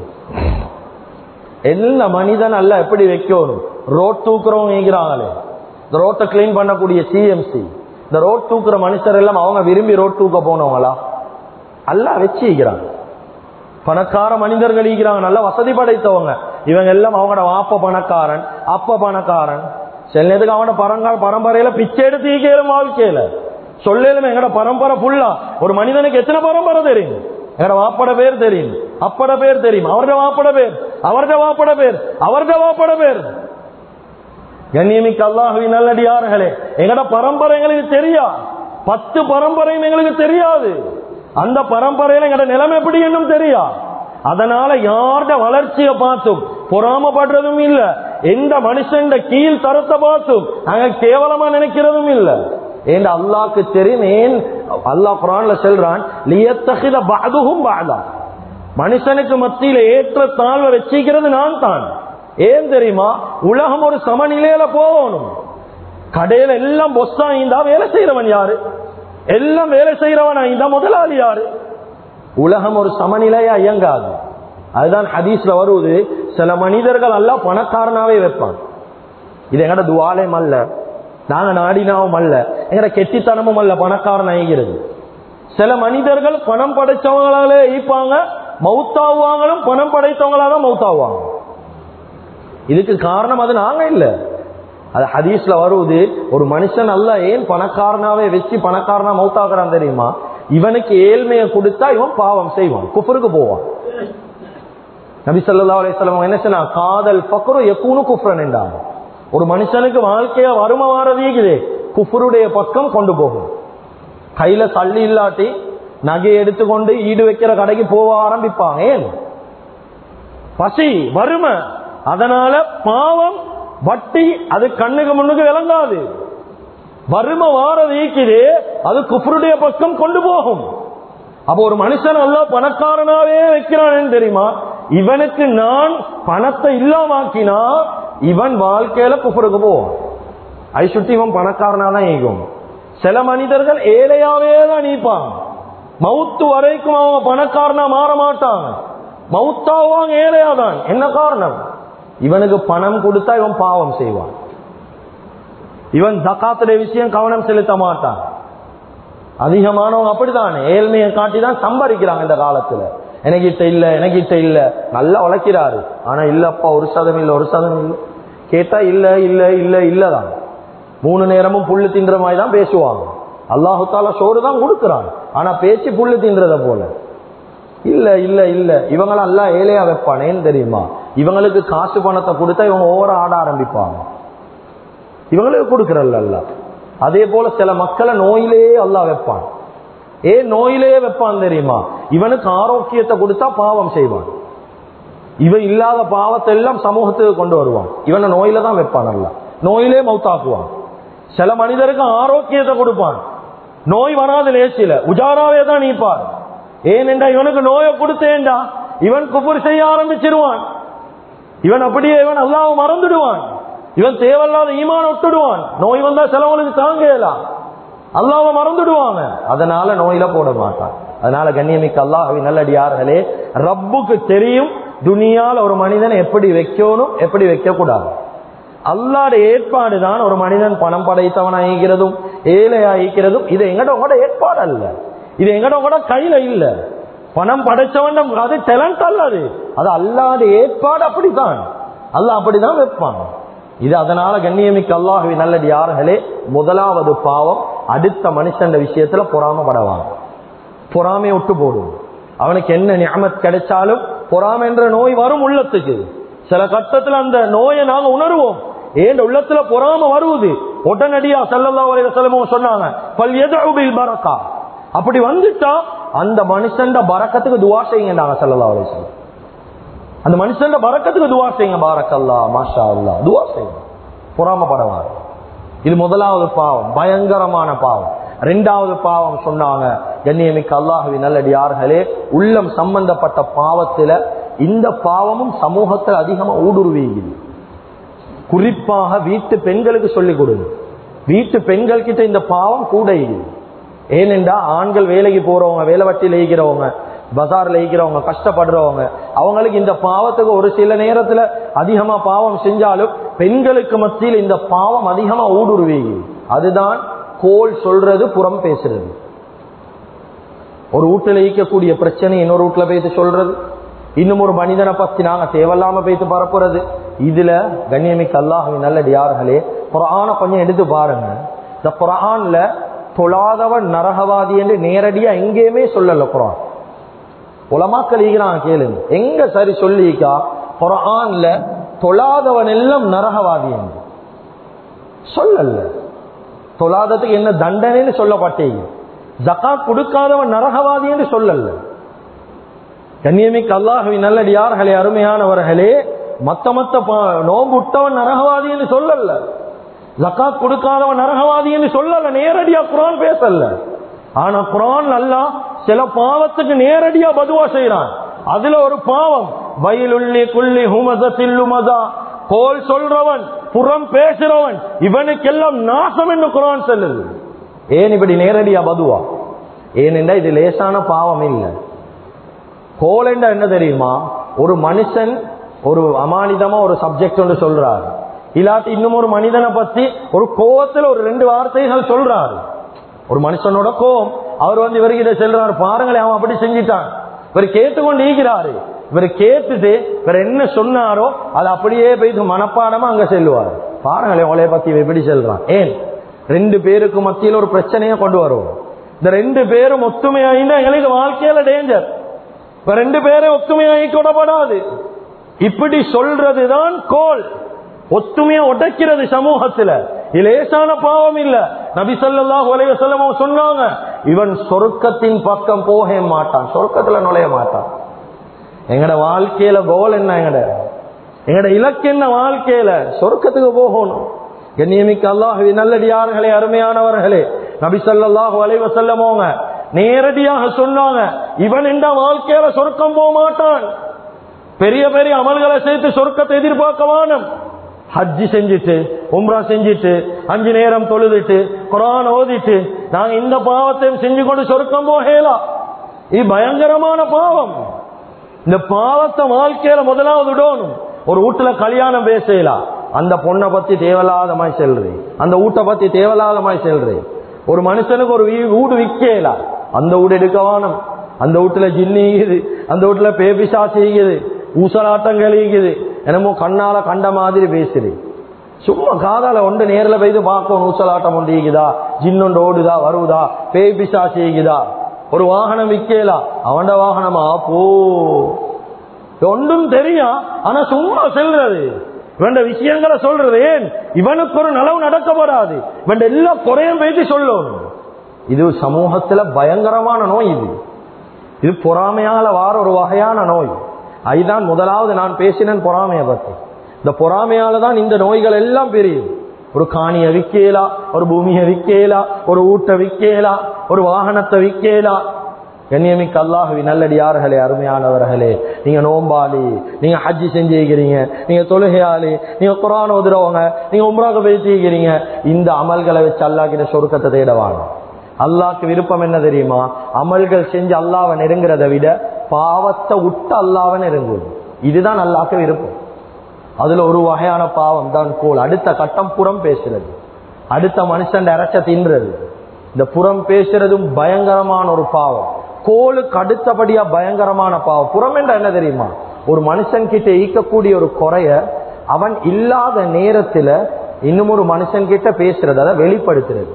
எந்த மனிதன் அல்ல எப்படி வைக்கணும் ரோட் தூக்குறவங்க ஈகிறாங்களே இந்த ரோட்டை கிளீன் பண்ணக்கூடிய சிஎம்சி இந்த ரோட் தூக்குற மனுஷர் எல்லாம் அவங்க விரும்பி ரோட் தூக்க போனவங்களா அல்ல வச்சுக்கிறாங்க பணக்கார மனிதர்கள் ஈகிறாங்க நல்ல வசதி படைத்தவங்க இவங்க எல்லாம் அவங்களோட வாப்ப பணக்காரன் அப்ப பணக்காரன் சில நேரத்துக்கு அவனோட பரங்கால பரம்பரையில பிச்சை எடுத்து ஈக்கையிலும் வாழ்க்கையில சொல்லலும் எங்கட பரம்பரை ஃபுல்லா ஒரு மனிதனுக்கு எத்தனை பரம்பரை தெரியும் எங்கட வாப்பட பேர் தெரியும் அப்பட பேர் தெரியும் அவரோட வாப்பட பேர் அவரோட வாப்பட பேர் அவரோட வாப்பட பேர் கண்ணியமிக்க அல்லாஹுவின் நல்லடியார்களே எங்கட பரம்பரை எங்களுக்கு தெரியா பத்து பரம்பரையும் எங்களுக்கு தெரியாது அந்த பரம்பரையில எங்கட நிலைமை எப்படி என்னும் தெரியா அதனால யார்ட வளர்ச்சியை பார்த்தும் பொறாமப்படுறதும் இல்ல எந்த மனுஷன் கீழ் தரத்தை பார்த்தும் நாங்க கேவலமா நினைக்கிறதும் இல்ல ஏன் அல்லாக்கு தெரியும் ஏன் அல்லாஹ் குரான்ல செல்றான் லியத்தகித பாதுகும் பாதா மனுஷனுக்கு மத்தியில ஏற்ற தாழ்வை வச்சிக்கிறது நான் தான் ஏன் தெரியுமா உலகம் ஒரு சமநிலையில போகணும் கடையில எல்லாம் பொஸ்ஸா இருந்தா வேலை செய்யறவன் யாரு எல்லாம் வேலை செய்யறவன் இருந்தா முதலாளி யாரு உலகம் ஒரு சமநிலையா இயங்காது அதுதான் ஹதீஸ்ல வருவது சில மனிதர்கள் எல்லாம் பணக்காரனாவே வைப்பான் இது எங்கட துவாலயம் அல்ல நாங்க நாடினாவும் அல்ல எங்கட கெட்டித்தனமும் அல்ல பணக்காரன் ஆகிறது சில மனிதர்கள் பணம் படைச்சவங்களாலே ஈப்பாங்க மௌத்தாவுவாங்களும் பணம் படைத்தவங்களா தான் மௌத்தாவுவாங்க இதுக்கு காரணம் அது நாங்க இல்ல அது ஹதீஸ்ல வருவது ஒரு மனுஷன் அல்ல ஏன் பணக்காரனாவே வச்சு பணக்காரனா மௌத்தாக்குறான் தெரியுமா இவனுக்கு ஏழ்மையை கொடுத்தா இவன் பாவம் செய்வான் குஃபருக்கு போவான் நபி ஸல்லல்லாஹு அலைஹி வஸல்லம் என்ன சொன்னா காதல் ஃபக்ரு யகூனு குஃப்ரன் என்றாங்க ஒரு மனுஷனுக்கு வாழ்க்கைய வறுமை வாரதீக்குது குஃபருடைய பக்கம் கொண்டு போகும் கையில சல்லி இல்லாட்டி நகையை எடுத்துக்கொண்டு ஈடு வைக்கிற கடைக்கு போக ஆரம்பிப்பாங்க ஏன் பசி வறுமை அதனால பாவம் வட்டி அது கண்ணுக்கு முன்னுக்கு விளங்காது வறுமை வார வீக்குது அது குஃபருடைய பக்கம் கொண்டு போகும் அப்ப ஒரு மனுஷன் அல்ல பணக்காரனாவே வைக்கிறான் தெரியுமா இவனுக்கு நான் பணத்தை இல்லாமாக்கினா இவன் வாழ்க்கையில குஃபருக்கு போவான் அதை சுட்டி இவன் பணக்காரனா தான் ஈகும் சில மனிதர்கள் ஏழையாவே தான் நீப்பான் மவுத்து வரைக்கும் அவங்க பணக்காரனா மாற மாட்டாங்க மவுத்தாவாங்க ஏழையாதான் என்ன காரணம் இவனுக்கு பணம் கொடுத்தா இவன் பாவம் செய்வான் இவன் ஜக்காத்துடைய விஷயம் கவனம் செலுத்த மாட்டான் அதிகமானவங்க அப்படித்தானே ஏழ்மையை காட்டி தான் சம்பாதிக்கிறாங்க இந்த காலத்துல எனக்கிட்ட இல்ல எனக்கிட்ட இல்ல நல்லா உழைக்கிறாரு ஆனா இல்லப்பா ஒரு சதம் இல்ல ஒரு சதம் இல்ல கேட்டா இல்ல இல்ல இல்ல இல்லதான் மூணு நேரமும் புல்லு தின்ற மாதிரி தான் பேசுவாங்க அல்லாஹு தாலா சோறு தான் கொடுக்கிறான் ஆனா பேச்சு புல்லு தின்றத போல இல்ல இல்ல இல்ல இவங்களாம் எல்லாம் ஏழையா வைப்பானேன்னு தெரியுமா இவங்களுக்கு காசு பணத்தை கொடுத்தா இவங்க ஓவர ஆட ஆரம்பிப்பாங்க இவங்களுக்கு கொடுக்கறல்ல அல்ல அதே போல சில மக்களை நோயிலேயே அல்லா வைப்பான் ஏன் நோயிலேயே வைப்பான் தெரியுமா இவனுக்கு ஆரோக்கியத்தை கொடுத்தா பாவம் செய்வான் இவன் இல்லாத பாவத்தை எல்லாம் சமூகத்துக்கு கொண்டு வருவான் இவனை நோயில தான் வைப்பான் அல்ல நோயிலே மௌத்தாக்குவான் சில மனிதருக்கு ஆரோக்கியத்தை கொடுப்பான் நோய் வராது லேசில உஜாராவே தான் நீப்பார் ஏனென்றா இவனுக்கு நோயை கொடுத்தேன்டா இவன் குபுர் செய்ய ஆரம்பிச்சிருவான் இவன் அப்படியே இவன் அல்லாஹ் மறந்துடுவான் இவன் தேவையில்லாத ஈமான விட்டுடுவான் நோய் வந்தா சிலவனுக்கு தாங்கலாம் அல்லாஹ் மறந்துடுவாங்க அதனால நோயில போட மாட்டான் அதனால கண்ணியமிக்க அல்லாஹவி நல்லடியார்களே ரப்புக்கு தெரியும் துனியால ஒரு மனிதனை எப்படி வைக்கணும் எப்படி வைக்க கூடாது அல்லாட ஏற்பாடு தான் ஒரு மனிதன் பணம் படைத்தவன் ஆகிக்கிறதும் ஏழை ஆகிக்கிறதும் இது எங்கட உங்களோட ஏற்பாடு அல்ல இது எங்கட உங்களோட கையில இல்ல பணம் படைச்சவன் அது டேலண்ட் அல்ல அது அது அல்லாத ஏற்பாடு அப்படித்தான் அல்லாஹ் அப்படிதான் வைப்பான் இது அதனால கண்ணியமிக்க அல்லாஹவி நல்லது யார்களே முதலாவது பாவம் அடுத்த மனுஷன் விஷயத்துல பொறாமப்படவாங்க பொறாமையை விட்டு போடும் அவனுக்கு என்ன ஞாபகம் கிடைச்சாலும் பொறாமை என்ற நோய் வரும் உள்ளத்துக்கு சில கட்டத்துல அந்த நோயை நாங்க உணர்வோம் ஏன் உள்ளத்துல பொறாம வருவது உடனடியா செல்லல்லா வரைய செல்லமோ சொன்னாங்க பல் எதில் பரக்கா அப்படி வந்துட்டா அந்த மனுஷன் பறக்கத்துக்கு துவா செய்யுங்க நாங்க செல்லல்லா வரைய சொல்ல அந்த மனுஷன் பறக்கத்துக்கு துவா செய்யுங்க பாரக்கல்லா மாஷா அல்லா துவா செய்யுங்க பொறாமப்படவாங்க இது முதலாவது பாவம் பயங்கரமான பாவம் ரெண்டாவது பாவம் சொன்னாங்க கண்ணியமிக்க அல்லாஹவி நல்லடியார்களே உள்ளம் சம்பந்தப்பட்ட பாவத்துல இந்த பாவமும் சமூகத்தில் அதிகமா ஊடுருவீங்குது குறிப்பாக வீட்டு பெண்களுக்கு சொல்லிக் கொடுங்க வீட்டு பெண்கள் கிட்ட இந்த பாவம் கூட ஏனென்றா ஆண்கள் வேலைக்கு போறவங்க வேலை வட்டி லேய்க்கிறவங்க பஜார்ல ஈக்கிறவங்க கஷ்டப்படுறவங்க அவங்களுக்கு இந்த பாவத்துக்கு ஒரு சில நேரத்துல அதிகமா பாவம் செஞ்சாலும் பெண்களுக்கு மத்தியில் இந்த பாவம் அதிகமா ஊடுருவீங்க அதுதான் கோல் சொல்றது புறம் பேசுறது ஒரு வீட்டுல ஈக்கக்கூடிய பிரச்சனை இன்னொரு வீட்டுல போயிட்டு சொல்றது இன்னும் ஒரு மனிதனை பத்தி நாங்க தேவையில்லாம பேசி பரப்புறது இதுல கண்ணியமிக்க அல்லாஹுவின் நல்லடியார்களே குரான கொஞ்சம் எடுத்து பாருங்க இந்த குரான்ல தொழாதவன் நரகவாதி என்று நேரடியா எங்கேயுமே சொல்லல குரான் உலமாக்கள் ஈகிறான் கேளுங்க எங்க சரி சொல்லிக்கா குரான்ல தொழாதவன் எல்லாம் நரகவாதி என்று சொல்லல தொழாததுக்கு என்ன தண்டனைன்னு சொல்லப்பட்டீங்க ஜக்காத் கொடுக்காதவன் நரகவாதி என்று சொல்லல கண்ணியமிக்க அல்லாஹுவின் நல்லடியார்களே அருமையானவர்களே மத்த மத்த பா- நோன்பு விட்டவன் நரகவாதி என்று சொல்லல ஜக்காத் கொடுக்காதவன் நரகவாதி என்று சொல்லல நேரடியா குரான் பேசல ஆனா குரான் அல்லாஹ் சில பாவத்துக்கு நேரடியா பதுவா செய்யறான் அதுல ஒரு பாவம் வயலுள்ளி குள்ளி ஹுமசத்தில்லு மதா கோல் சொல்றவன் புறம் பேசுறவன் இவனுக்கெல்லாம் நாசம் என்று குரான் சொல்லுது ஏன் இப்படி நேரடியா பதுவா ஏனென்றா இது லேசான பாவம் இல்லை கோலண்டா என்ன தெரியுமா ஒரு மனுஷன் ஒரு அமானிதமா ஒரு சப்ஜெக்ட் ஒன்று சொல்றாரு இல்லாட்டி இன்னும் ஒரு மனிதனை பத்தி ஒரு கோவத்துல ஒரு ரெண்டு வார்த்தைகள் சொல்றாரு ஒரு மனுஷனோட கோவம் அவர் வந்து இவர்கிட்ட செல்றாரு பாருங்களேன் அவன் அப்படி செஞ்சிட்டான் இவர் கேட்டுக்கொண்டு ஈகிறாரு இவர் கேட்டுட்டு இவர் என்ன சொன்னாரோ அது அப்படியே போயிட்டு மனப்பாடமா அங்க செல்லுவார் பாருங்களேன் உங்களைய பத்தி இவன் எப்படி செல்றான் ஏன் ரெண்டு பேருக்கு மத்தியில் ஒரு பிரச்சனையை கொண்டு வருவோம் இந்த ரெண்டு பேரும் ஒத்துமையாயினா எங்களுக்கு வாழ்க்கையில டேஞ்சர் இப்ப ரெண்டு பேரும் ஒத்துமையாகி கொடப்படாது இப்படி சொல்றதுதான் கோல் ஒத்துமையா உடைக்கிறது சமூகத்துல இது லேசான பாவம் இல்ல நபி ஸல்லல்லாஹு அலைஹி வஸல்லம் அவங்க சொன்னாங்க இவன் சொர்க்கத்தின் பக்கம் போக மாட்டான் சொர்க்கத்துல நுழைய மாட்டான் எங்கட வாழ்க்கையில கோல் என்ன எங்கட எங்கட இலக்கு என்ன வாழ்க்கையில சொர்க்கத்துக்கு போகணும் கண்ணியமிக்க அல்லாஹுவி நல்லடியார்களே அருமையானவர்களே நபி ஸல்லல்லாஹு அலைஹி வஸல்லம் அவங்க நேரடியாக சொன்னாங்க இவன் என்ற வாழ்க்கையில சொர்க்கம் போக மாட்டான் பெரிய பெரிய அமல்களை சேர்த்து சொர்க்கத்தை எதிர்பார்க்க வானம் ஹஜ்ஜி செஞ்சுட்டு உம்ரா செஞ்சுட்டு அஞ்சு நேரம் தொழுதுட்டு குரான் ஓதிட்டு நாங்க இந்த பாவத்தையும் செஞ்சு கொண்டு சொர்க்கம் போகலாம் இது பயங்கரமான பாவம் இந்த பாவத்தை வாழ்க்கையில முதலாவது விடணும் ஒரு வீட்டுல கல்யாணம் பேசலாம் அந்த பொண்ணை பத்தி தேவையில்லாதமாய் செல்றேன் அந்த வீட்டை பத்தி தேவையில்லாதமாய் செல்றேன் ஒரு மனுஷனுக்கு ஒரு வீ- வீடு விற்கலாம் அந்த வீடு எடுக்க வானம் அந்த வீட்டுல ஜின்னி ஈகுது அந்த வீட்டுல பேபிசா செய்யுது ஊசலாட்டம் கழிக்குது என்னமோ கண்ணால கண்ட மாதிரி பேசுது சும்மா காதால ஒன்று நேர்ல போய் பார்க்கணும் ஊசலாட்டம் ஒன்று ஈகுதா ஜின்னொண்டு ஓடுதா வருவதா பேபிசா செய்யுதா ஒரு வாகனம் விற்கலாம் அவன்ட வாகனமா போ ஒன்றும் தெரியும் ஆனா சும்மா செல்றது இவன் விஷயங்களை சொல்றது ஏன் இவனுக்கு ஒரு நலவு நடக்கப்படாது இவன் எல்லா குறையும் பேசி சொல்லணும் இது சமூகத்துல பயங்கரமான நோய் இது இது பொறாமையால வார ஒரு வகையான நோய் அதுதான் முதலாவது நான் பேசினேன் பொறாமையை பத்தி இந்த பொறாமையால தான் இந்த நோய்கள் எல்லாம் பெரியும் ஒரு காணியை விற்கலா ஒரு பூமியை விற்கலா ஒரு ஊட்ட விற்கலா ஒரு வாகனத்தை விற்கலா கண்ணியமிக்க அல்லாஹுவி நல்லடியார்களே அருமையானவர்களே நீங்க நோம்பாளி நீங்க ஹஜ்ஜி செஞ்சுக்கிறீங்க நீங்க தொழுகையாளி நீங்க குரான் ஓதுறவங்க நீங்க உம்ராக பேசிக்கிறீங்க இந்த அமல்களை வச்சு அல்லாஹ் கிட்ட சொருக்கத்தை தேடவாங்க அல்லாஹ்க்கு விருப்பம் என்ன தெரியுமா அமல்கள் செஞ்சு அல்லாவை நெருங்குறத விட பாவத்தை விட்டு அல்லாவை நெருங்குவது இதுதான் அல்லாஹ்க்கு விருப்பம் அதுல ஒரு வகையான பாவம் தான் கோல் அடுத்த கட்டம் புறம் பேசுறது அடுத்த மனுஷன் இறைச்ச தின்றது இந்த புறம் பேசுறதும் பயங்கரமான ஒரு பாவம் கோலுக்கு அடுத்தபடியா பயங்கரமான பாவம் புறம் என்ற என்ன தெரியுமா ஒரு மனுஷன் கிட்ட ஈக்கக்கூடிய ஒரு குறைய அவன் இல்லாத நேரத்துல இன்னும் ஒரு மனுஷன் கிட்ட பேசுறது அதை வெளிப்படுத்துறது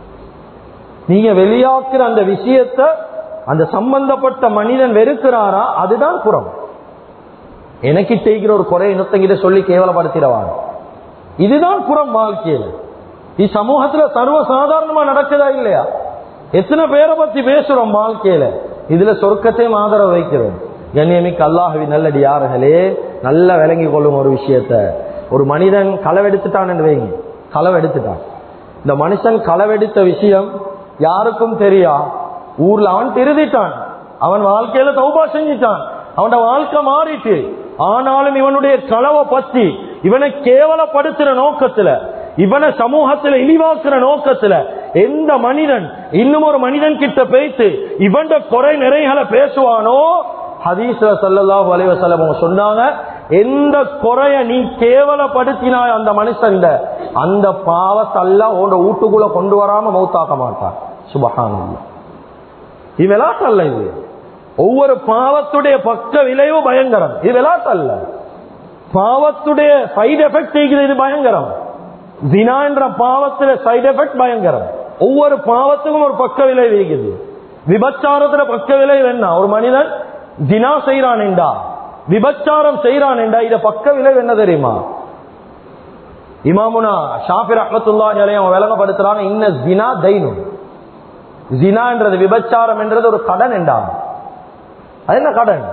நீங்க வெளியாக்குற அந்த விஷயத்த அந்த சம்பந்தப்பட்ட மனிதன் வெறுக்கிறாரா அதுதான் புறம் எனக்கு செய்கிற ஒரு குறை இன்னொத்தங்கிட்ட சொல்லி கேவலப்படுத்திடவாங்க இதுதான் புறம் வாழ்க்கையில் இது சமூகத்துல சர்வ சாதாரணமா நடக்குதா இல்லையா எத்தனை பேரை பத்தி பேசுறோம் வாழ்க்கையில இதுல சொர்க்கத்தையும் ஆதரவு வைக்கிறோம் கண்ணியமிக்க அல்லாஹவி நல்லடி யார்களே நல்லா விளங்கி கொள்ளும் ஒரு விஷயத்த ஒரு மனிதன் களவெடுத்துட்டான்னு வைங்க களவெடுத்துட்டான் இந்த மனுஷன் களவெடுத்த விஷயம் யாருக்கும் தெரியா ஊர்ல அவன் திருதிட்டான் அவன் வாழ்க்கையில தௌபா செஞ்சிட்டான் அவனோட வாழ்க்கை மாறிட்டு ஆனாலும் இவனுடைய களவை பத்தி இவனை கேவலப்படுத்துற நோக்கத்துல இவனை சமூகத்துல இழிவாக்குற நோக்கத்துல எந்த மனிதன் இன்னும் ஒரு மனிதன் கிட்ட பேசி இவன் குறை நிறைகளை பேசுவானோ ஹதீஸ்ல சல்லல்லாஹு அலைஹி வஸல்லம் அவங்க சொன்னாங்க எந்த குறைய நீ கேவலப்படுத்தினாய் அந்த மனுஷன் அந்த பாவத்தெல்லாம் உன்னோட வீட்டுக்குள்ள கொண்டு வராம மௌத்தாக்க மாட்டான் சுபஹானல்லாஹ் இது விளாட்டல்ல இது ஒவ்வொரு பாவத்துடைய பக்க விளைவு பயங்கரம் இது விளையாட்டு அல்ல பாவத்துடைய சைடு எஃபெக்ட் இது பயங்கரம் தினா என்ற பாவத்துல சைடு எஃபெக்ட் பயங்கரம் ஒவ்வொரு பாவத்துக்கும் ஒரு பக்க விளைவு இருக்குது விபச்சாரத்துல பக்க விளைவு என்ன ஒரு மனிதன் தினா செய்யறான் என்றா விபச்சாரம் செய்யறான் என்றா இத பக்க விளைவு என்ன தெரியுமா இமாமுனா ஷாஃபிர் அஹமத்துல்லா நிலையம் விளங்கப்படுத்துறாங்க இன்ன ஜினா தைனு ஜினா என்றது விபச்சாரம் என்றது ஒரு கடன் என்றாங்க அது என்ன கடன்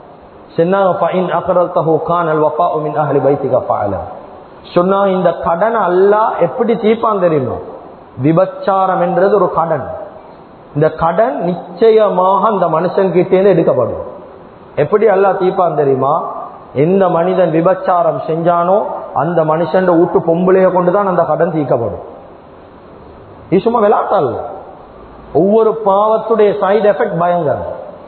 சொன்னா இந்த கடன் அல்ல எப்படி தீர்ப்பான் தெரியுமா விபச்சாரம் என்றது ஒரு கடன் இந்த கடன் நிச்சயமாக அந்த மனுஷன் கிட்டே எடுக்கப்படும் எப்படி அல்லா தீர்ப்பான் தெரியுமா எந்த மனிதன் விபச்சாரம் செஞ்சானோ அந்த மனுஷன் வீட்டு பொம்பளைய கொண்டுதான் அந்த கடன் தீர்க்கப்படும் இது சும்மா விளையாட்டல் ஒவ்வொரு பாவத்துடைய சைடு எஃபெக்ட் பயங்கரம்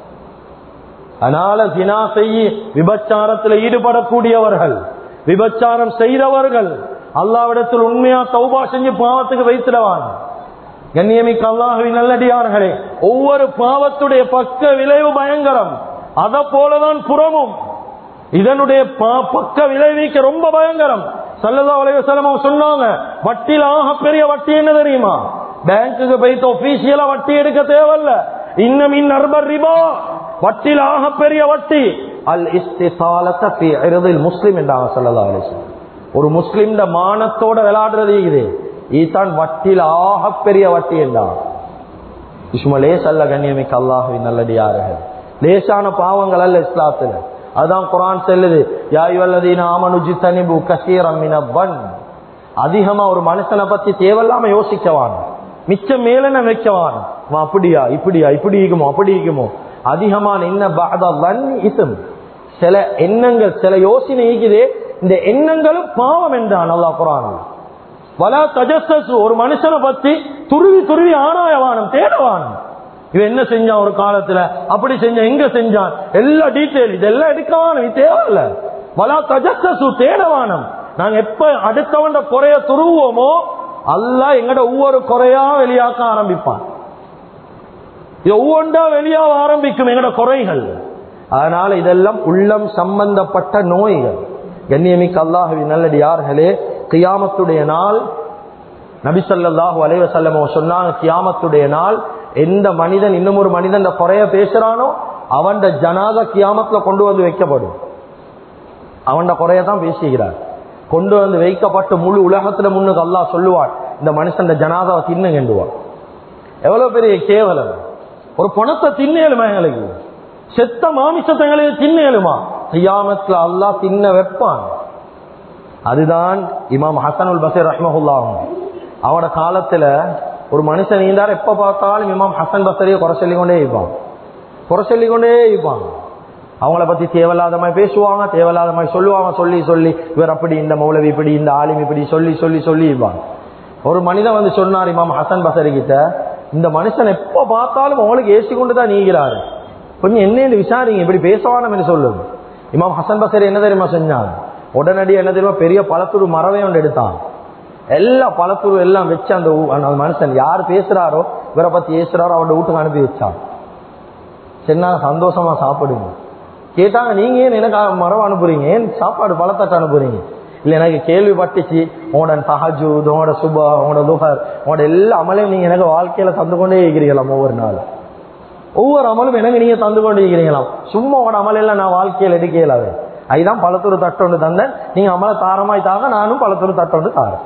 அதனால தினா செய்ய விபச்சாரத்தில் ஈடுபடக்கூடியவர்கள் விபச்சாரம் செய்தவர்கள் அல்லாவிடத்தில் உண்மையா தௌபா செஞ்சு பாவத்துக்கு வைத்திடவாங்க கண்ணியமிக்க அல்லாஹுவின் நல்லடியார்களே ஒவ்வொரு பாவத்துடைய பக்க விளைவு பயங்கரம் அத போலதான் புறமும் இதனுடைய பக்க விளைவிக்க ரொம்ப பயங்கரம் சல்லதா அலைவசலம் சொன்னாங்க வட்டியில் ஆக பெரிய வட்டி என்ன தெரியுமா பேங்குக்கு போயிட்டு ஒபிஷியலா வட்டி எடுக்க தேவையில்ல இன்னும் இன் அர்பர் ரிபா வட்டியில் ஆக பெரிய வட்டி அல் இஸ்திசாலத்தில் முஸ்லிம் என்றாங்க சல்லதா அலிஸ்லாம் ஒரு முஸ்லிம் மானத்தோட விளையாடுறது இது இதுதான் வட்டியில் ஆக பெரிய வட்டி என்றான் சும்மா லேசல்ல கண்ணியமிக்க அல்லாஹுவின் நல்லடியார்கள் லேசான பாவங்கள் அல்ல இஸ்லாத்துல அதுதான் குரான் செல்லுது யாயுவல்லதீன ஆமனுஜி தனிபு கசீரம் பன் அதிகமா ஒரு மனுஷனை பத்தி தேவையில்லாம யோசிக்கவான் மிச்சம் மேலன வைக்கவான் அப்படியா இப்படியா இப்படி இருக்குமோ அப்படி இருக்குமோ அதிகமான என்ன பாதன் இசும் சில எண்ணங்கள் சில யோசனை இருக்குதே இந்த எண்ணங்களும் பாவம் என்றான் அல்லா குரான் வலா தஜஸ்ஸு ஒரு மனுஷனை பத்தி துருவி துருவி ஆராயவானம் தேடவானம் இவன் என்ன செஞ்சான் ஒரு காலத்துல அப்படி செஞ்சான் எங்க செஞ்சான் எல்லா டீட்டெயில் இதெல்லாம் எடுக்கவானம் இது தேவையில்ல வலா தஜஸ்ஸு தேடவானம் நாங்க எப்ப அடுத்தவன் குறைய துருவோமோ அல்ல எங்கட ஒவ்வொரு குறையா வெளியாக்க ஆரம்பிப்பான் இது ஒவ்வொன்றா வெளியாக ஆரம்பிக்கும் எங்கட குறைகள் அதனால இதெல்லாம் உள்ளம் சம்பந்தப்பட்ட நோய்கள் கண்ணியமிக்க அல்லாஹவி நல்லடி யார்களே கியாமத்துடைய நாள் நபிசல்லாஹு அலைவசல்லமோ சொன்னாங்க கியாமத்துடைய நாள் எந்த மனிதன் இன்னும் ஒரு மனிதன் குறைய பேசுறானோ அவன் ஜனாத கியாமத்துல கொண்டு வந்து வைக்கப்படும் அவன் குறைய தான் பேசுகிறார் கொண்டு வந்து வைக்கப்பட்டு முழு உலகத்துல முன்னுக்கு அல்லா சொல்லுவான் இந்த மனுஷன் ஜனாதாவை தின்னுங்கண்டுவான் எவ்வளவு பெரிய கேவலம் ஒரு பணத்தை தின்னேலுமா எங்களுக்கு செத்த மாமிசத்தை எங்களுக்கு தின்னேலுமா கியாமத்துல அல்லா தின்ன வைப்பான் அதுதான் இமாம் ஹசனுல் பசீர் ரஹ்மஹுல்லா அவனோட காலத்துல ஒரு மனுஷன் நீந்தார் எப்ப பார்த்தாலும் இமாம் ஹசன் பசரியை குறை சொல்லி கொண்டே இருப்பான் குறை சொல்லி கொண்டே இருப்பான் அவங்கள பத்தி தேவையில்லாத மாதிரி பேசுவாங்க தேவையில்லாத மாதிரி சொல்லுவாங்க சொல்லி சொல்லி இவர் அப்படி இந்த மௌலவி இப்படி இந்த ஆலிம் இப்படி சொல்லி சொல்லி சொல்லி இருப்பாங்க ஒரு மனிதன் வந்து சொன்னார் இமாம் ஹசன் பசரி கிட்ட இந்த மனுஷன் எப்ப பார்த்தாலும் உங்களுக்கு ஏசி கொண்டுதான் நீங்கிறாரு கொஞ்சம் என்னன்னு விசாரிங்க இப்படி பேசவானம் என்று சொல்லுங்க இமாம் ஹசன் பசரி என்ன தெரியுமா செஞ்சாங்க உடனடி என்ன தெரியுமா பெரிய பழத்துரு மரவே ஒன்று எடுத்தான் எல்லா பழத்துரு எல்லாம் வச்சு அந்த அந்த மனுஷன் யார் பேசுறாரோ இவரை பத்தி பேசுறாரோ அவரோட வீட்டுக்கு அனுப்பி வச்சான் சரிண்ணா சந்தோஷமா சாப்பிடுங்க கேட்டாங்க நீங்க ஏன் எனக்கு மரம் அனுப்புறீங்க ஏன் சாப்பாடு பழத்தட்டு அனுப்புறீங்க இல்ல எனக்கு கேள்விப்பட்டுச்சு உங்களோட தஹஜு உங்களோட சுபா உங்களோட துஹர் உங்களோட எல்லா அமலையும் நீங்க எனக்கு வாழ்க்கையில தந்து கொண்டே இருக்கிறீங்களாம் ஒவ்வொரு நாள் ஒவ்வொரு அமலும் எனக்கு நீங்க தந்து கொண்டே இருக்கிறீங்களாம் சும்மா உங்களோட அமலையெல்லாம் நான் வாழ்க்கையில் எடுக்கலாது அதுதான் பழத்தூர் தட்டொண்டு தந்தேன் நீங்க அமல தாரமாய் தாங்க நானும் பழத்தூர் தட்டொண்டு தாரேன்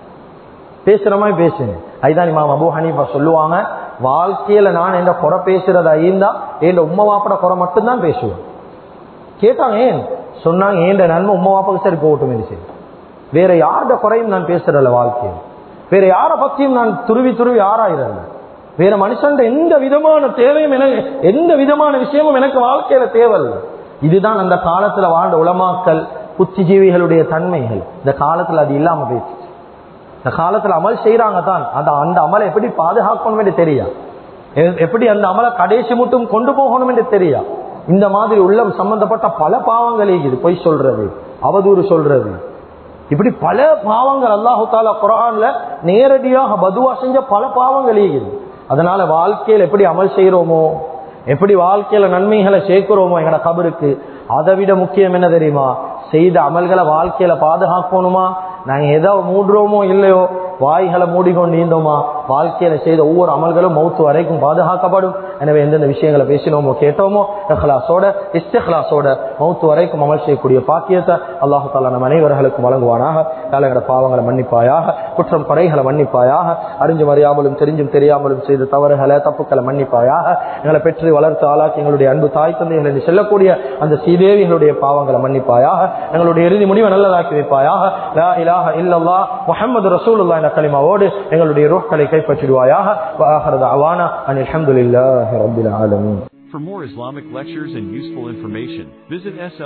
பேசுற மாதிரி பேசுங்க அதுதான் இமாம் அபு ஹனீஃபா சொல்லுவாங்க வாழ்க்கையில நான் எந்த குறை பேசுறதா இருந்தா என் உம்மா வாப்பட குறை மட்டும்தான் பேசுவேன் கேட்டாங்க ஏன் சொன்னாங்க ஏன் நன்மை உம்மா வாப்பாக்கு சரி போகட்டும் சரி வேற யாரோட குறையும் நான் பேசுறல வாழ்க்கையில் வேற யார பத்தியும் நான் துருவி துருவி ஆராயிரல வேற மனுஷன் எந்த விதமான தேவையும் எனக்கு எந்த விதமான விஷயமும் எனக்கு வாழ்க்கையில தேவையில்லை இதுதான் அந்த காலத்துல வாழ்ந்த உலமாக்கல் புத்திஜீவிகளுடைய தன்மைகள் இந்த காலத்துல அது இல்லாம போயிடுச்சு இந்த காலத்துல அமல் செய்யறாங்க தான் அந்த அந்த அமலை எப்படி பாதுகாக்கணும் என்று தெரியா எப்படி அந்த அமலை கடைசி மட்டும் கொண்டு போகணும் என்று தெரியா இந்த மாதிரி உள்ளம் சம்பந்தப்பட்ட பல பாவங்கள் இருக்குது பொய் சொல்றது அவதூறு சொல்றது இப்படி பல பாவங்கள் அல்லாஹு தாலா குரான்ல நேரடியாக பதுவா செஞ்ச பல பாவங்கள் இருக்குது அதனால வாழ்க்கையில் எப்படி அமல் செய்யறோமோ எப்படி வாழ்க்கையில நன்மைகளை சேர்க்கிறோமோ எங்கட கபருக்கு அதை விட முக்கியம் என்ன தெரியுமா செய்த அமல்களை வாழ்க்கையில பாதுகாக்கணுமா நாங்க எதை மூடுறோமோ இல்லையோ வாய்களை மூடிக்கொண்டு இருந்தோமா வாழ்க்கையில செய்த ஒவ்வொரு அமல்களும் மௌத்து வரைக்கும் பாதுகாக்கப்படும் எனவே எந்தெந்த விஷயங்களை பேசினோமோ கேட்டோமோ இஹ்லாஸோட இஸ்திஹ்லாஸோட மௌத்து வரைக்கும் அமல் செய்யக்கூடிய பாக்கியத்தை அல்லாஹு தாலா நம் அனைவர்களுக்கும் வழங்குவானாக காலங்கட பாவங்களை மன்னிப்பாயாக குற்றம் குறைகளை மன்னிப்பாயாக அறிஞ்சும் அறியாமலும் தெரிஞ்சும் தெரியாமலும் செய்த தவறுகளை தப்புக்களை மன்னிப்பாயாக எங்களை பெற்று வளர்த்து ஆளாக்கி எங்களுடைய அன்பு தாய் தந்தைகள் என்று செல்லக்கூடிய அந்த சீதேவிகளுடைய பாவங்களை மன்னிப்பாயாக எங்களுடைய இறுதி முடிவை நல்லதாக்கி வைப்பாயாக லா இலாஹ இல்லல்லா முஹம்மது ரசூலுல்லாஹ் என்ற கலிமாவோடு எங்களுடைய ரூஹ்களை கைப்பற்றிடுவாயாக வஆஹிரு தஅவானா அனில் ஹம்துலில்லாஹி ரப்பில் ஆலமீன் For more Islamic lectures and useful information, visit SL